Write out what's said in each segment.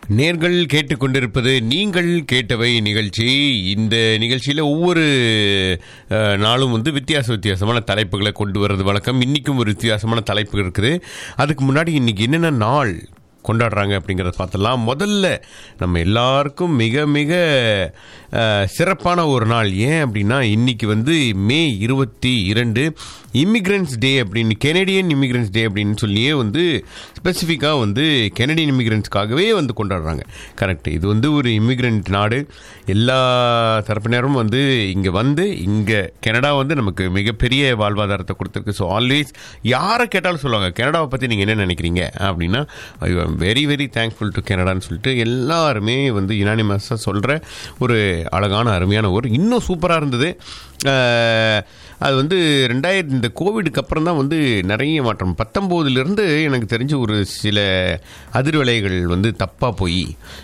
நேர்கள் கேட்டுக்கொண்டிருப்பது நீங்கள் கேட்டவை நிகழ்ச்சி இந்த நிகழ்ச்சியில் ஒவ்வொரு அஹ், நாளும் வந்து வித்தியாச வித்தியாசமான தலைப்புகளை கொண்டு வர்றது வழக்கம் இன்றைக்கும் ஒரு வித்தியாசமான தலைப்பு இருக்குது அதுக்கு முன்னாடி இன்னைக்கு என்னென்ன நாள் கொண்டாடுறாங்க அப்படிங்கிறத பார்த்துடலாம் முதல்ல நம்ம எல்லாருக்கும் மிக மிக அஹ், சிறப்பான ஒரு நாள் ஏன் அப்படின்னா இன்னைக்கு வந்து மே இருபத்தி இரண்டு இமிக்ரன்ஸ் டே அப்படின்னு கெனடியன் இமிக்ரன்ஸ் டே அப்படின்னு சொல்லியே வந்து ஸ்பெசிஃபிக்காக வந்து கெனடியன் இமிக்ரன்ஸ்க்காகவே வந்து கொண்டாடுறாங்க கரெக்ட் இது வந்து ஒரு இமிக்ரண்ட் நாடு எல்லா தரப்பினரும் வந்து இங்கே வந்து இங்கே கனடா வந்து நமக்கு மிகப்பெரிய வாழ்வாதாரத்தை கொடுத்துருக்கு ஸோ ஆல்வேஸ் யாரை கேட்டாலும் சொல்லுவாங்க கனடாவை பற்றி நீங்கள் என்ன நினைக்கிறீங்க அப்படின்னா I am very very thankful to கனடான்னு சொல்லிட்டு எல்லாருமே வந்து யுனானிமஸாக சொல்கிற ஒரு அழகான அருமையான ஊர் இன்னும் சூப்பராக இருந்தது அஹ், அது வந்து ரெண்டாயிரத்தி இந்த கோவிடுக்கு அப்புறம் தான் வந்து நிறைய மாற்றம் பத்தொம்போதுலேருந்து எனக்கு தெரிஞ்ச ஒரு சில அதிர்வலைகள் வந்து தப்பாக போய்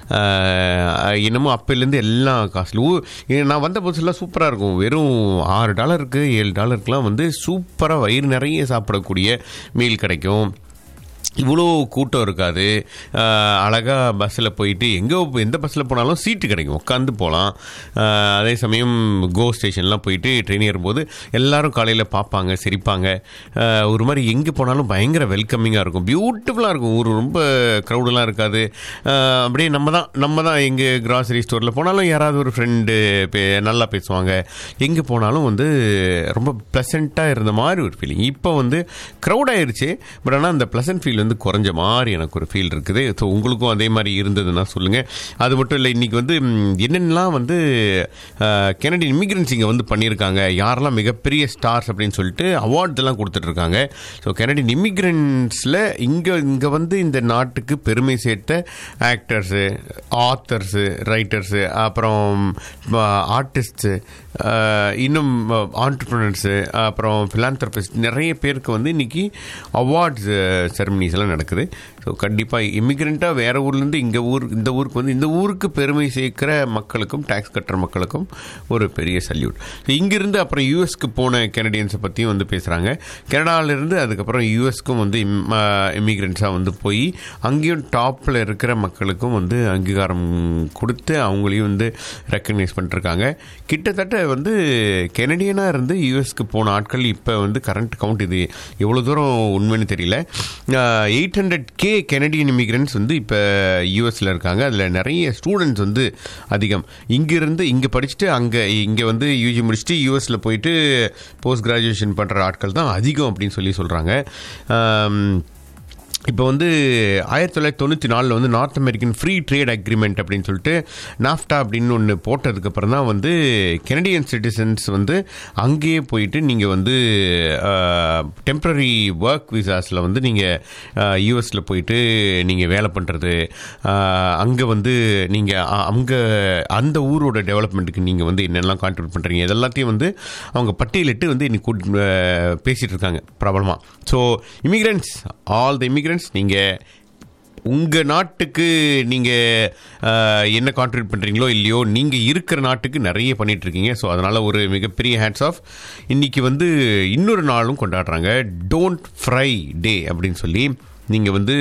அஹ், என்னமோ அப்போலேருந்து எல்லாம் காஸ்ட்லி ஊ நான் வந்த புதுசுலாம் சூப்பராக இருக்கும் வெறும் ஆறு டாலருக்கு ஏழு டாலருக்குலாம் வந்து சூப்பராக வயிறு நிறைய சாப்பிடக்கூடிய மீல் கிடைக்கும் இவ்வளோ கூட்டம் இருக்காது அழகாக பஸ்ஸில் போயிட்டு எங்கே எந்த பஸ்ஸில் போனாலும் சீட்டு கிடைக்கும் உட்காந்து போகலாம் ஆஹ் அதே சமயம் கோ ஸ்டேஷன்லாம் போயிட்டு ட்ரெயின் ஏறும்போது எல்லாரும் காலையில் பார்ப்பாங்க சிரிப்பாங்க ஆஹ் ஒரு மாதிரி எங்கே போனாலும் பயங்கர வெல்கமிங்காக இருக்கும் பியூட்டிஃபுல்லாக இருக்கும் ஊர் ரொம்ப க்ரௌடெலாம் இருக்காது ஆஹ் அப்படியே நம்ம தான் நம்ம தான் எங்கே கிராசரி ஸ்டோரில் போனாலும் யாராவது ஒரு ஃப்ரெண்டு பே நல்லா பேசுவாங்க எங்கே போனாலும் வந்து ரொம்ப ப்ளசண்ட்டாக இருந்த மாதிரி ஒரு ஃபீலிங் இப்போ வந்து க்ரௌட் ஆயிருச்சு பட் ஆனால் அந்த ப்ளசன்ட் ஃபீல் வந்து குறைஞ்ச மாதிரி எனக்கு ஒரு ஃபீல் இருக்குது ஸோ உங்களுக்கும் அதே மாதிரி இருந்ததுன்னா சொல்லுங்கள் அது மட்டும் இல்லை இன்றைக்கி வந்து ம், என்னென்னலாம் வந்து கெனடியன் இமிக்ரென்ட்ஸ் இங்கே வந்து பண்ணியிருக்காங்க யாரெல்லாம் மிகப்பெரிய ஸ்டார்ஸ் அப்படின்னு சொல்லிட்டு அவார்ட்ஸ் எல்லாம் கொடுத்துட்ருக்காங்க ஸோ கெனடியன் இமிக்ரெண்ட்ஸில் இங்கே இங்கே வந்து இந்த நாட்டுக்கு பெருமை சேர்த்த ஆக்டர்ஸு ஆத்தர்ஸு ரைட்டர்ஸு அப்புறம் ஆர்டிஸ்ட்ஸு இன்னும் ஆண்டர்பிரினர்ஸு அப்புறம் ஃபிலாந்தரபிஸ்ட் நிறைய பேருக்கு வந்து இன்னைக்கு அவார்ட்ஸ் செரமனிஸ் எல்லாம் நடக்குது ஸோ கண்டிப்பாக இமிக்ரெண்ட்டாக வேற ஊர்லேருந்து இங்கே ஊர் இந்த ஊருக்கு வந்து இந்த ஊருக்கு பெருமை சேர்க்கிற மக்களுக்கும் டேக்ஸ் கட்டுற மக்களுக்கும் ஒரு பெரிய சல்யூட் ஸோ இங்கிருந்து அப்புறம் யூஎஸ்க்கு போன கெனடியன்ஸை பற்றியும் வந்து பேசுகிறாங்க கனடாவிலேருந்து அதுக்கப்புறம் யூஎஸ்க்கும் வந்து இமிக்ரெண்ட்ஸாக வந்து போய் அங்கேயும் டாப்பில் இருக்கிற மக்களுக்கும் வந்து அங்கீகாரம் கொடுத்து அவங்களையும் வந்து ரெக்கக்னைஸ் பண்ணிருக்காங்க கிட்டத்தட்ட வந்து கெனடியனாக இருந்து யூஎஸ்க்கு போன ஆட்கள் இப்போ வந்து கரண்ட் கவுண்ட் இது எவ்வளோ தூரம் உண்மைன்னு தெரியல eight hundred K Canadian immigrants வந்து இப்போ யூஎஸில் இருக்காங்க அதில் நிறைய ஸ்டூடெண்ட்ஸ் வந்து அதிகம் இங்கிருந்து இங்கே படிச்சுட்டு அங்கே இங்கே வந்து யூஜி முடிச்சுட்டு யூஎஸில் போயிட்டு போஸ்ட் கிராஜுவேஷன் பண்ணுற ஆட்கள் தான் அதிகம் அப்படின்னு சொல்லி சொல்கிறாங்க இப்போ வந்து ஆயிரத்தி தொள்ளாயிரத்தி தொண்ணூற்றி நாலில் வந்து north American free trade agreement அப்படின்னு சொல்லிட்டு நாஃப்டா அப்படின்னு ஒன்று போட்டதுக்கப்புறம் தான் வந்து கெனடியன் சிட்டிசன்ஸ் வந்து அங்கேயே போயிட்டு நீங்கள் வந்து டெம்ப்ரரி ஒர்க் விசாஸில் வந்து நீங்கள் யூஎஸில் போயிட்டு நீங்கள் வேலை பண்ணுறது அங்கே வந்து நீங்கள் அங்கே அந்த ஊரோட டெவலப்மெண்ட்டுக்கு நீங்கள் வந்து என்னெல்லாம் கான்ட்ரிபியூட் பண்ணுறீங்க இதெல்லாத்தையும் வந்து அவங்க பட்டியலிட்டு வந்து இன்னைக்கு கூட் பேசிகிட்டு இருக்காங்க பிரபலமாக so immigrants all the immigrants நீங்கள் உங்கள் நாட்டுக்கு நீங்கள் என்ன கான்ட்ரிபியூட் பண்ணுறீங்களோ இல்லையோ நீங்கள் இருக்கிற நாட்டுக்கு நிறைய பண்ணிட்டு இருக்கீங்க ஸோ அதனால் ஒரு மிகப்பெரிய ஹேட்ஸ் ஆஃப் இன்றைக்கி வந்து இன்னொரு நாளும் கொண்டாடுறாங்க டோன்ட் ஃப்ரை டே அப்படின்னு சொல்லி நீங்கள் வந்து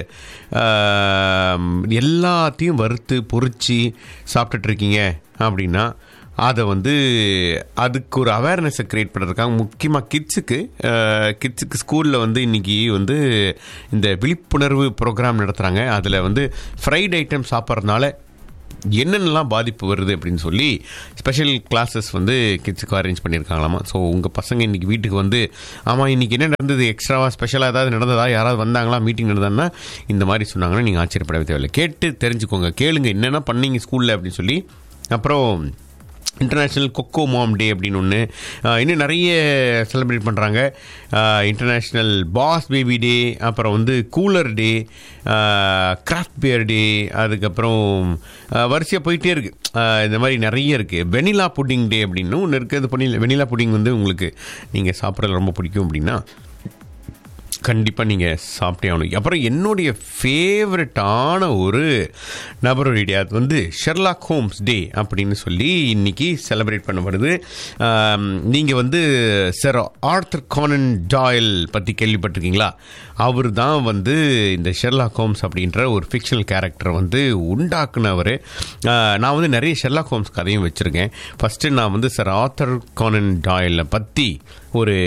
ஆம், எல்லாத்தையும் வறுத்து பொரிச்சு சாப்பிட்டுட்டு இருக்கீங்க அப்படின்னா அதை வந்து அதுக்கு ஒரு அவேர்னஸை க்ரியேட் பண்ணுறதுக்காக முக்கியமாக கிட்ஸுக்கு கிட்ஸுக்கு ஸ்கூலில் வந்து இன்றைக்கி வந்து இந்த விழிப்புணர்வு ப்ரோக்ராம் நடத்துகிறாங்க அதில் வந்து ஃப்ரைட் ஐட்டம் சாப்பிட்றதுனால என்னென்னலாம் பாதிப்பு வருது அப்படின்னு சொல்லி ஸ்பெஷல் கிளாஸஸ் வந்து கிட்ஸுக்கு அரேஞ்ச் பண்ணியிருக்காங்களாமா ஸோ உங்கள் பசங்க இன்றைக்கி வீட்டுக்கு வந்து ஆமாம் இன்றைக்கி என்ன நடந்தது எக்ஸ்ட்ராவாக ஸ்பெஷலாக ஏதாவது நடந்ததா யாராவது வந்தாங்களா மீட்டிங் நடந்ததுன்னா இந்த மாதிரி சொன்னாங்கன்னா நீங்கள் ஆச்சரியப்பட தேவையில்லை கேட்டு தெரிஞ்சுக்கோங்க கேளுங்க என்னென்ன பண்ணீங்க ஸ்கூலில் அப்படின்னு சொல்லி அப்புறம் இன்டர்நேஷ்னல் கொக்கோ மாம் டே அப்படின்னு ஒன்று இன்னும் நிறைய செலிப்ரேட் பண்ணுறாங்க இன்டர்நேஷ்னல் பாஸ் பேபி டே அப்புறம் வந்து cooler day craft beer day அதுக்கப்புறம் வரிசையாக போயிட்டே இருக்குது இந்த மாதிரி நிறைய இருக்குது வெனிலா புட்டிங் டே அப்படின்னு ஒன்று இருக்குது அது பண்ணி வெனிலா புட்டிங் வந்து உங்களுக்கு நீங்கள் சாப்பிட்றது ரொம்ப பிடிக்கும் அப்படின்னா கண்டிப்பாக நீங்கள் சாப்பிட்டே ஆகணும் அப்புறம் என்னுடைய ஃபேவரட்டான ஒரு நபருடைய அது வந்து ஷெர்லாக் ஹோம்ஸ் டே அப்படின்னு சொல்லி இன்னைக்கு செலிப்ரேட் பண்ணப்படுது நீங்கள் வந்து சார் ஆர்த்தர் கானன் டாயல் பற்றி கேள்விப்பட்டிருக்கீங்களா அவர் தான் வந்து இந்த ஷெர்லாக் ஹோம்ஸ் அப்படின்ற ஒரு ஃபிக்ஷனல் கேரக்டரை வந்து உண்டாக்குனவர் நான் வந்து நிறைய ஷெர்லாக் ஹோம்ஸ் கதையும் வச்சுருக்கேன் ஃபஸ்ட்டு நான் வந்து சார் ஆர்த்தர் கானன் டாயலை பற்றி ஒரு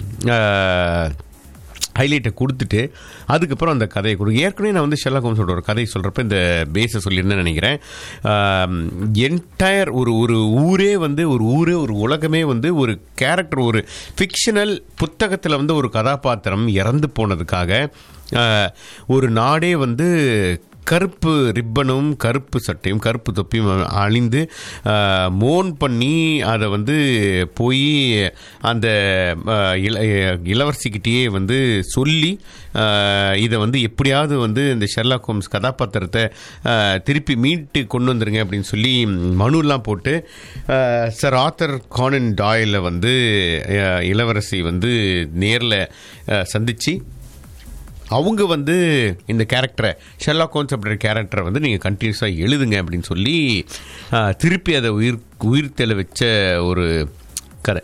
ஹைலைட்டை கொடுத்துட்டு அதுக்கப்புறம் அந்த கதையை கொடு ஏற்கனவே நான் வந்து ஷெல்லா ஹோம்ஸோட ஒரு கதை சொல்கிறப்ப இந்த பேஸை சொல்லியிருந்தேன் நினைக்கிறேன் என்டையர் ஒரு ஒரு ஊரே வந்து ஒரு ஊரே ஒரு உலகமே வந்து ஒரு கேரக்டர் ஒரு ஃபிக்ஷனல் புத்தகத்தில் வந்து ஒரு கதாபாத்திரம் இறந்து போனதுக்காக ஒரு நாடே வந்து கருப்பு ரிப்பனும் கருப்பு சட்டையும் கருப்பு தொப்பியும் அழிந்து மோன் பண்ணி அதை வந்து போய் அந்த இள இளவரசிக்கிட்டேயே வந்து சொல்லி இதை வந்து எப்படியாவது வந்து இந்த ஷெர்லாக் ஹோம்ஸ் கதாபாத்திரத்தை திருப்பி மீட்டு கொண்டு வந்துருங்க அப்படின்னு சொல்லி மனுலாம் போட்டு சார் ஆத்தர் கானன் டாயில் வந்து இளவரசி வந்து நேரில் சந்தித்து அவங்க வந்து இந்த கேரக்டரை ஷெர்லாக் ஹோம்ஸ் அப்படின்ற கேரக்டரை வந்து நீங்கள் கண்டினியூஸாக எழுதுங்க அப்படின்னு சொல்லி திருப்பி அதை உயிர் உயிர்த்தெழ வச்ச ஒரு கதை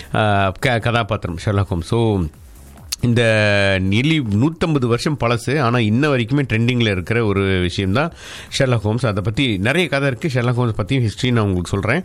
க கதாபாத்திரம் ஷெர்லாக் ஹோம்ஸ் ஸோ இந்த நிலி நூற்றம்பது வருஷம் பழசு ஆனால் இன்ன வரைக்குமே ட்ரெண்டிங்கில் இருக்கிற ஒரு விஷயம்தான் ஷெர்லாக் ஹோம்ஸ் அதை பற்றி நிறைய கதை இருக்குது ஷெர்லாக் ஹோம்ஸ் பற்றியும் ஹிஸ்ட்ரி நான் உங்களுக்கு சொல்கிறேன்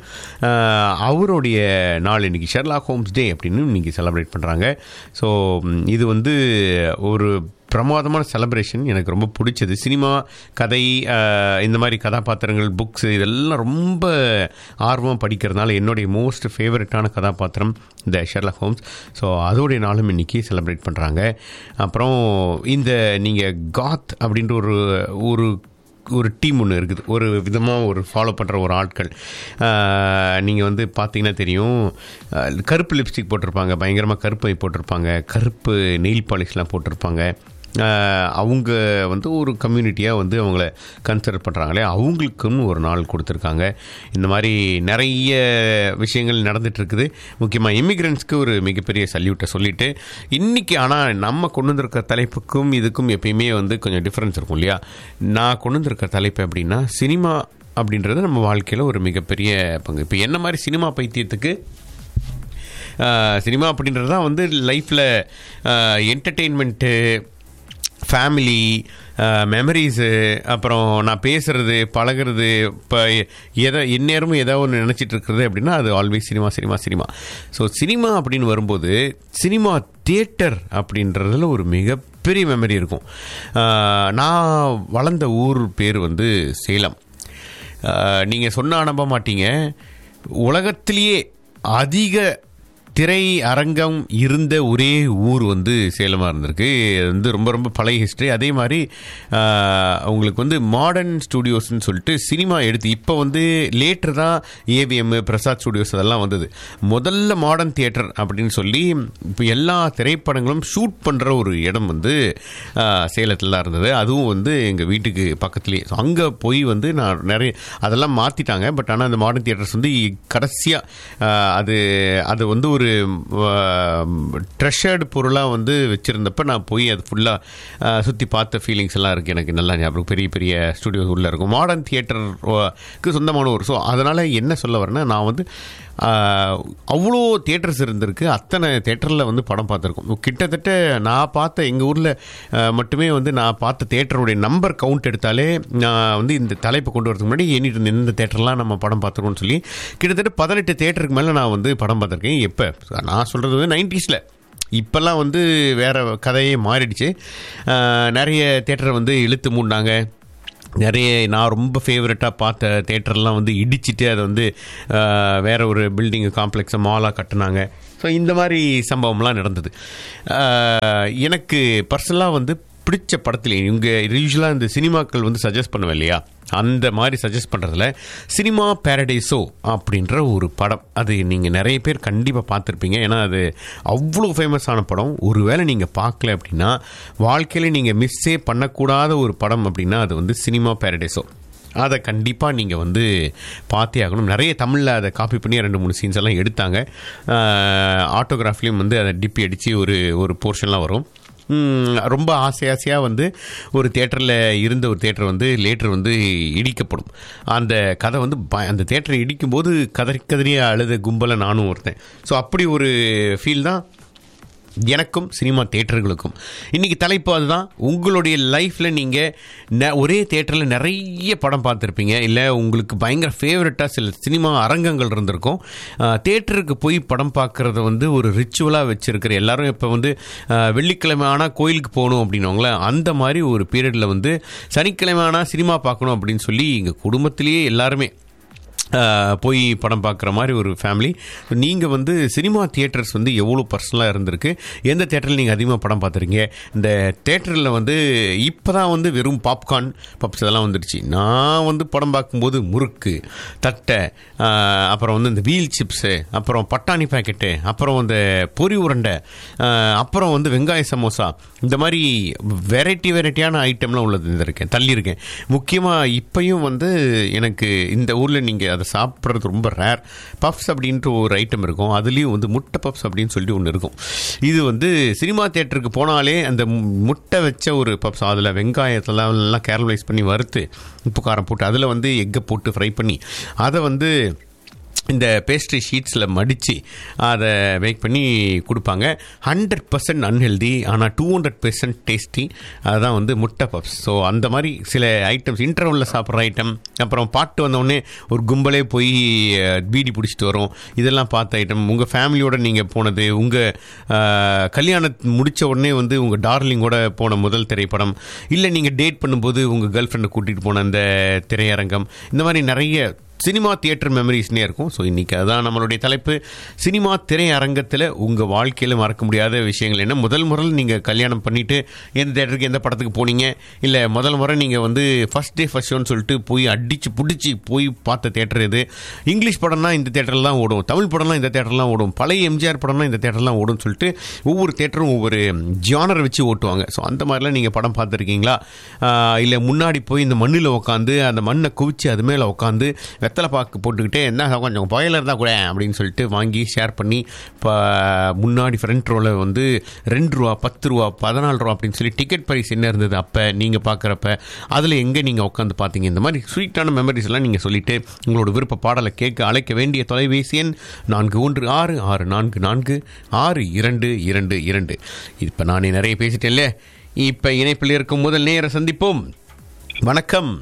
அவருடைய நாள் இன்றைக்கி ஷெர்லாக் ஹோம்ஸ் டே அப்படின்னு இன்றைக்கி செலிப்ரேட் பண்ணுறாங்க ஸோ இது வந்து ஒரு பிரமாதமான செலப்ரேஷன் எனக்கு ரொம்ப பிடிச்சது சினிமா கதை இந்த மாதிரி கதாபாத்திரங்கள் புக்ஸ் இதெல்லாம் ரொம்ப ஆர்வம் படிக்கிறதுனால என்னுடைய மோஸ்ட் ஃபேவரட்டான கதாபாத்திரம் இந்த ஷெர்லாக் ஹோம்ஸ் ஸோ அதோடைய நாளும் இன்றைக்கி செலிப்ரேட் பண்ணுறாங்க அப்புறம் இந்த நீங்கள் காத் அப்படின்ற ஒரு ஒரு ஒரு டீம் ஒன்று இருக்குது ஒரு விதமாக ஒரு ஃபாலோ பண்ணுற ஒரு ஆட்கள் நீங்கள் வந்து பார்த்தீங்கன்னா தெரியும் கருப்பு லிப்ஸ்டிக் போட்டிருப்பாங்க பயங்கரமாக கருப்பை போட்டிருப்பாங்க கருப்பு நெயில் பாலிஷ்லாம் போட்டிருப்பாங்க அவங்க வந்து ஒரு கம்யூனிட்டியாக வந்து அவங்கள கன்சிடர் பண்ணுறாங்களே அவங்களுக்குன்னு ஒரு நாள் கொடுத்துருக்காங்க இந்த மாதிரி நிறைய விஷயங்கள் நடந்துகிட்ருக்குது முக்கியமாக இமிக்ரெண்ட்ஸ்க்கு ஒரு மிகப்பெரிய சல்யூட்டை சொல்லிவிட்டு இன்றைக்கி ஆனால் நம்ம கொண்டு வந்திருக்க தலைப்புக்கும் இதுக்கும் எப்பயுமே வந்து கொஞ்சம் டிஃப்ரென்ஸ் இருக்கும் இல்லையா நான் கொண்டு வந்திருக்க தலைப்பு அப்படின்னா சினிமா அப்படின்றது நம்ம வாழ்க்கையில் ஒரு மிகப்பெரிய பங்கு இப்போ என்ன மாதிரி சினிமா பைத்தியத்துக்கு சினிமா அப்படின்றது தான் வந்து லைஃப்பில் என்டர்டெயின்மெண்ட்டு ஃபேமிலி மெமரிஸு அப்புறம் நான் பேசுகிறது பழகிறது இப்போ எதை எந்நேரமும் ஏதாவது ஒன்று நினச்சிட்டு இருக்கிறது அப்படின்னா அது always cinema cinema cinema so cinema அப்படின்னு வரும்போது சினிமா தியேட்டர் அப்படின்றதுல ஒரு மிகப்பெரிய மெமரி இருக்கும் நான் வளர்ந்த ஊர் பேர் வந்து சேலம் நீங்கள் சொன்னால் நம்ப மாட்டீங்க உலகத்திலேயே அதிக திரை அரங்கம் இருந்த ஒரே ஊர் வந்து சேலமாக இருந்திருக்கு அது வந்து ரொம்ப ரொம்ப பழைய ஹிஸ்ட்ரி அதே மாதிரி உங்களுக்கு வந்து மாடர்ன் ஸ்டூடியோஸ்னு சொல்லிட்டு சினிமா எடுத்து இப்போ வந்து லேட்டர் தான் ஏவிஎம் பிரசாத் ஸ்டூடியோஸ் அதெல்லாம் வந்தது முதல்ல மாடர்ன் தியேட்டர் அப்படின்னு சொல்லி இப்போ எல்லா திரைப்படங்களும் ஷூட் பண்ணுற ஒரு இடம் வந்து சேலத்தில் தான் இருந்தது அதுவும் வந்து எங்கள் வீட்டுக்கு பக்கத்துலேயே ஸோ அங்கே போய் வந்து நான் நிறைய அதெல்லாம் மாற்றிட்டாங்க பட் ஆனால் அந்த மாடர்ன் தியேட்டர்ஸ் வந்து கடைசியாக அது அது வந்து ஒரு ட்ரெஷர்டு பொருளாக வந்து வச்சுருந்தப்ப நான் போய் அது ஃபுல்லாக சுற்றி பார்த்த ஃபீலிங்ஸ் எல்லாம் இருக்குது எனக்கு நல்லா ஞாபகம் பெரிய பெரிய ஸ்டுடியோஸ் உள்ளே இருக்கும் மாடர்ன் தியேட்டருக்கு சொந்தமான ஒரு ஸோ அதனால் என்ன சொல்ல வரேன்னா நான் வந்து அவ்வளோ தியேட்டர்ஸ் இருந்திருக்கு அத்தனை தேட்டரில் வந்து படம் பார்த்துருக்கோம் கிட்டத்தட்ட நான் பார்த்த எங்கள் ஊரில் மட்டுமே வந்து நான் பார்த்த தேட்டருடைய நம்பர் கவுண்ட் எடுத்தாலே நான் வந்து இந்த தலைப்பை கொண்டு வரதுக்கு முன்னாடி எண்ணிட்டு இந்த தேட்டர்லாம் நம்ம படம் பார்த்துருக்கோம்னு சொல்லி கிட்டத்தட்ட பதினெட்டு தேட்டருக்கு மேலே நான் வந்து படம் பார்த்துருக்கேன் எப்போ நான் சொல்கிறது வந்து நைன்டிஸில் இப்போல்லாம் வந்து வேறு கதையே மாறிடுச்சு நிறைய தேட்டரை வந்து இழுத்து மூடினாங்க நிறைய நான் ரொம்ப ஃபேவரட்டாக பார்த்த தேட்டர்லாம் வந்து இடிச்சிட்டு அதை வந்து வேற ஒரு பில்டிங் காம்ப்ளெக்ஸை மாலாக கட்டினாங்க ஸோ இந்த மாதிரி சம்பவம்லாம் நடந்தது எனக்கு பர்சனலாக வந்து பிடிச்ச படத்தில் இவங்க யூஸ்வலாக இந்த சினிமாக்கள் வந்து சஜஸ்ட் பண்ணுவேன் இல்லையா அந்த மாதிரி சஜஸ்ட் பண்ணுறதுல சினிமா பேரடைஸோ அப்படின்ற ஒரு படம் அது நீங்கள் நிறைய பேர் கண்டிப்பாக பார்த்துருப்பீங்க ஏன்னா அது அவ்வளோ ஃபேமஸான படம் ஒருவேளை நீங்கள் பார்க்கல அப்படின்னா வாழ்க்கையில் நீங்கள் மிஸ்ஸே பண்ணக்கூடாத ஒரு படம் அப்படின்னா அது வந்து சினிமா பேரடைஸோ அதை கண்டிப்பாக நீங்கள் வந்து பார்த்தே ஆகணும் நிறைய தமிழில் அதை காப்பி பண்ணி ரெண்டு மூணு சீன்ஸ் எல்லாம் எடுத்தாங்க ஆட்டோகிராஃப்லேயும் வந்து அதை டிப்பி அடித்து ஒரு ஒரு போர்ஷன்லாம் வரும் ம், ரொம்ப ஆசை ஆசையாக வந்து ஒரு தேட்டரில் இருந்த ஒரு தேட்டர் வந்து லேட்டர் வந்து இடிக்கப்படும் அந்த கதை வந்து ப- அந்த தேட்டரை இடிக்கும்போது கதறி கதறிய அழுத கும்பலை நானும் ஒருத்தன் ஸோ அப்படி ஒரு ஃபீல் தான் எனக்கும் சினிமா தேட்டர்களுக்கும் இன்றைக்கி தலைப்பு அதுதான் உங்களுடைய லைஃப்பில் நீங்கள் ந ஒரே தேட்டரில் நிறைய படம் பார்த்துருப்பீங்க இல்லை உங்களுக்கு பயங்கர ஃபேவரட்டாக சில சினிமா அரங்கங்கள் இருந்திருக்கும் தேட்டருக்கு போய் படம் பார்க்குறத வந்து ஒரு ரிச்சுவலாக வச்சுருக்கிற எல்லாரும் இப்போ வந்து அஹ், வெள்ளிக்கிழமை ஆனால் கோயிலுக்கு போகணும் அப்படின்னவங்களே அந்த மாதிரி ஒரு பீரியடில் வந்து சனிக்கிழமை ஆனால் சினிமா பார்க்கணும் அப்படின்னு சொல்லி எங்கள் குடும்பத்திலேயே எல்லாருமே ஆஹ் போய் படம் பார்க்குற மாதிரி ஒரு ஃபேமிலி நீங்கள் வந்து சினிமா தியேட்டர்ஸ் வந்து எவ்வளோ பர்சனலாக இருந்திருக்கு எந்த தேட்டரில் நீங்கள் அதிகமாக படம் பார்த்துருக்கீங்க இந்த தேட்டரில் வந்து இப்போ தான் வந்து வெறும் பாப்கார்ன் பப்ஸ் இதெல்லாம் வந்துடுச்சு நான் வந்து படம் பார்க்கும்போது முறுக்கு தட்டை ஆஹ் அப்புறம் வந்து இந்த வீல் சிப்ஸு அப்புறம் பட்டாணி பாக்கெட்டு அப்புறம் இந்த பொரி உருண்டை ஆஹ் அப்புறம் வந்து வெங்காய சமோசா இந்த மாதிரி வெரைட்டி வெரைட்டியான ஐட்டம்லாம் உள்ளது இருந்திருக்கேன் தள்ளியிருக்கேன் முக்கியமாக இப்பயும் வந்து எனக்கு இந்த ஊரில் நீங்கள் அதை சாப்பிட்றது ரொம்ப ரேர் பப்ஸ் அப்படின்ட்டு ஒரு ஐட்டம் இருக்கும் அதுலேயும் வந்து முட்டை பப்ஸ் அப்படின்னு சொல்லி ஒன்று இருக்கும் இது வந்து சினிமா தேட்டருக்கு போனாலே அந்த மு- முட்டை வச்ச ஒரு பப்ஸ் அதில் வெங்காயத்தெல்லாம் எல்லாம் கேரமலைஸ் பண்ணி வறுத்து உப்பு காரம் போட்டு அதில் வந்து எக்கை போட்டு ஃப்ரை பண்ணி அதை வந்து இந்த பேஸ்ட்ரி ஷீட்ஸில் மடித்து அதை மேக் பண்ணி கொடுப்பாங்க ஹண்ட்ரட் பர்சன்ட் அன்ஹெல்தி ஆனால் டூ ஹண்ட்ரட் பர்சன்ட் டேஸ்டி அதுதான் வந்து முட்டை பப்ஸ் ஸோ அந்த மாதிரி சில ஐட்டம்ஸ் இன்டர்வலில் சாப்பிட்ற ஐட்டம் அப்புறம் பாட்டு வந்தோடனே ஒரு கும்பலே போய் அஹ், பீடி பிடிச்சிட்டு வரும் இதெல்லாம் பார்த்த ஐட்டம் உங்கள் ஃபேமிலியோட நீங்கள் போனது உங்கள் கல்யாணம் முடித்த உடனே வந்து உங்கள் டார்லிங்கோட போன முதல் திரைப்படம் இல்லை நீங்கள் டேட் பண்ணும்போது உங்கள் கேர்ள் ஃப்ரெண்டை கூட்டிகிட்டு போன அந்த திரையரங்கம் இந்த மாதிரி நிறைய சினிமா தியேட்டர் மெமரிஸ்னே இருக்கும் ஸோ இன்றைக்கி அதான் நம்மளுடைய தலைப்பு சினிமா திரையரங்கத்தில் உங்கள் வாழ்க்கையில் மறக்க முடியாத விஷயங்கள் என்ன முதல் முறையில் நீங்கள் கல்யாணம் பண்ணிவிட்டு எந்த தேட்டருக்கு எந்த படத்துக்கு போனீங்க இல்லை முதல் முறை நீங்கள் வந்து ஃபஸ்ட் டே ஃபஸ்ட் ஷோன்னு சொல்லிட்டு போய் அடித்து பிடிச்சி போய் பார்த்த தேட்டர் இது இங்கிலீஷ் படம்னா இந்த தேட்டரில் தான் ஓடும் தமிழ் படம்லாம் இந்த தேட்டர்லாம் ஓடும் பழைய எம்ஜிஆர் படம்னா இந்த தேட்டர்லாம் ஓடும்னு சொல்லிட்டு ஒவ்வொரு தேட்டரும் ஒவ்வொரு ஜானர் வச்சு ஓட்டுவாங்க ஸோ அந்த மாதிரிலாம் நீங்கள் படம் பார்த்துருக்கீங்களா இல்லை முன்னாடி போய் இந்த மண்ணில் உட்காந்து அந்த மண்ணை குவிச்சு அது மேலே உட்காந்து வெத்தலை பாக்கு போட்டுக்கிட்டே என்ன கொஞ்சம் பாய்லர் தான் கூட அப்படின்னு சொல்லிட்டு வாங்கி ஷேர் பண்ணி இப்போ முன்னாடி ஃப்ரண்ட் ரோவில் வந்து ரெண்டு ரூபா பத்து ரூபா பதினாலு ரூபா அப்படின்னு சொல்லி டிக்கெட் ப்ரைஸ் என்ன இருந்தது அப்போ நீங்கள் பார்க்குறப்ப அதில் எங்கே நீங்கள் உட்காந்து பார்த்தீங்க இந்த மாதிரி ஸ்வீட்டான மெமரிஸ் எல்லாம் நீங்கள் சொல்லிட்டு உங்களோட விருப்ப பாடலை கேட்க அழைக்க வேண்டிய தொலைபேசி எண் நான்கு ஒன்று ஆறு ஆறு நான்கு நான்கு ஆறு இரண்டு இரண்டு இரண்டு இப்போ நானே நிறைய பேசிட்டேன்ல இப்போ இணைப்பில் இருக்கும் முதல் நேர சந்திப்போம் வணக்கம்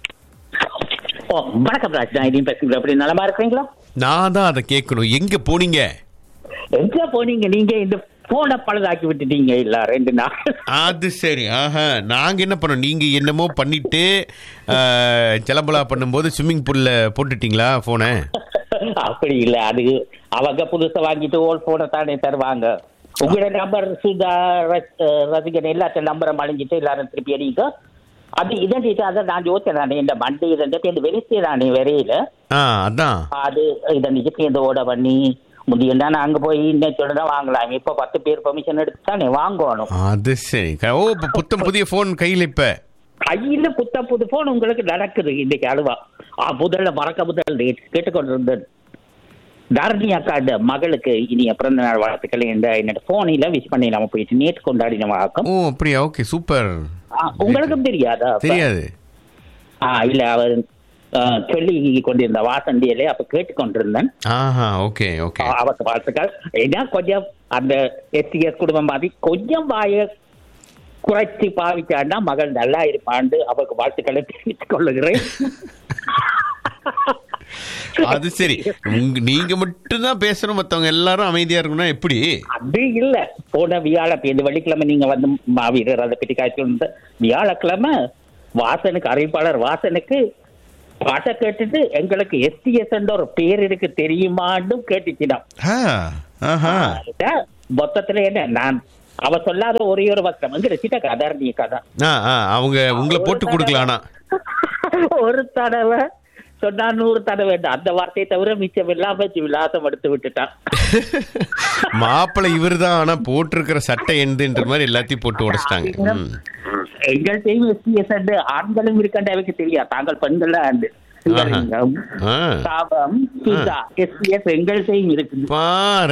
ஓ வணக்கம் ராஜ் நான் இதையும் பேசுகிறேன் அப்படி நலமா இருக்கிறீங்களா நான் தான் அதை கேட்கணும் எங்கே போனீங்க எங்க போனீங்க நீங்க இந்த போனை பழுதாக்கி விட்டுட்டீங்க இல்ல ரெண்டு நாள் அது சரி ஆஹா நாங்கள் என்ன பண்ணோம் நீங்கள் என்னமோ பண்ணிட்டு அஹ், ஜலபலா பண்ணும்போது ஸ்விம்மிங் பூலில் போட்டுட்டீங்களா ஃபோனை அப்படி இல்ல அது அவங்க புதுசா வாங்கிட்டு ஓல் போனை தானே தருவாங்க உங்களோட நம்பர் சுதா ரஸ்- அஹ், ரசிகன் எல்லாத்த நம்பரை மழிஞ்சிட்டு எல்லாரும் திருப்பி அடிக்க அது இதண்டிட்டு அதை நான் யோசிச்சேன் நானே இந்த மண்டி இதண்டிட்டு இந்த வெளிச்சே நானே வரையில ஆ அதான் அது இதண்டிட்டு சேர்ந்து ஓட பண்ணி முந்தியம் தானே அங்க போய் இன்னைக்கு தான் வாங்கலாம் இப்ப பத்து பேர் பெர்மிஷன் எடுத்து தானே வாங்கணும் அது சரி க- ஓ இப்போ புத்தம் புதிய ஃபோன் கையில் இப்போ கையில புத்த புது போன் உங்களுக்கு நடக்குது இன்னைக்கு அழுவா ஆ, முதல்ல மறக்க முதல் கேட்டுக்கொண்டிருந்தேன் தாரணி அக்காட மகளுக்கு இனிய பிறந்த நாள் வாழ்த்துக்கள் இந்த என்னோட போனில விஷ் பண்ணி நம்ம போயிட்டு நேற்று கொண்டாடின வழக்கம் ஓ அப்படியா ஓகே சூப்பர் ஆ, உங்களுக்கும் தெரியாதா அப்ப? தெரியாது ஆ இல்ல அவர் ஆ, சொல்லி கொண்டிருந்த வாசண்டியிலே அப்ப கேட்டுக்கொண்டிருந்தேன் ஆஹா ஓகே ஓகே ஆ, அவருக்கு வாழ்த்துக்கள் ஏன்னா கொஞ்சம் அந்த எஸ்டிஎஸ் குடும்பம் மாதிரி கொஞ்சம் வாய குறைச்சி பாவிச்சாண்டா மகள் நல்லா இருப்பாண்டு அவருக்கு வாழ்த்துக்களை தெரிவித்துக் கொள்ளுகிறேன் அது சரி உங்க நீங்க மட்டும்தான் பேசணும் மற்றவங்க எல்லாரும் அமைதியா இருக்கணும்னா எப்படி அது இல்ல போன வியாழக்கிழமை இந்த வெள்ளிக்கிழமை நீங்க வந்து மாவீரர் அதை பற்றி காய்ச்சி வியாழக்கிழமை வாசனுக்கு அறிவிப்பாளர் வாசனுக்கு பாட்டை கேட்டுட்டு எங்களுக்கு எஸ்டிஎஸ் என்ற ஒரு பேர் இருக்கு தெரியுமான்னு கேட்டுச்சினான் ஆ, ஆஹா மொத்தத்துல என்ன நான் அவ சொல்லாத ஒரே ஒரு வசனம் வந்து ரசிட்ட கதை நீ கதை ஆ ஆ அவங்க உங்களை போட்டு கொடுக்கல ஆனா ஒரு தடவை சொன்னா நூறு தடவை அந்த வார்த்தையை தவிர மிச்சம் இல்லாம விலாசம் எடுத்து விட்டுட்டான் மாப்பிள்ளை இவர்தான் ஆனா போட்டிருக்கிற சட்டை எந்துன்ற மாதிரி எல்லாத்தையும் போட்டு உடைச்சிட்டாங்க ம். எங்கள் டீம் எஸ்டிஎஸ் ஆண்களும் இருக்காண்டு அவருக்கு தெரியாது தாங்கள் பெண்கள் தான் ஆஹா. ஆ சாபம் சுதா எஸ்டிஎஸ் எங்கள் டீம் இருக்குது பாரு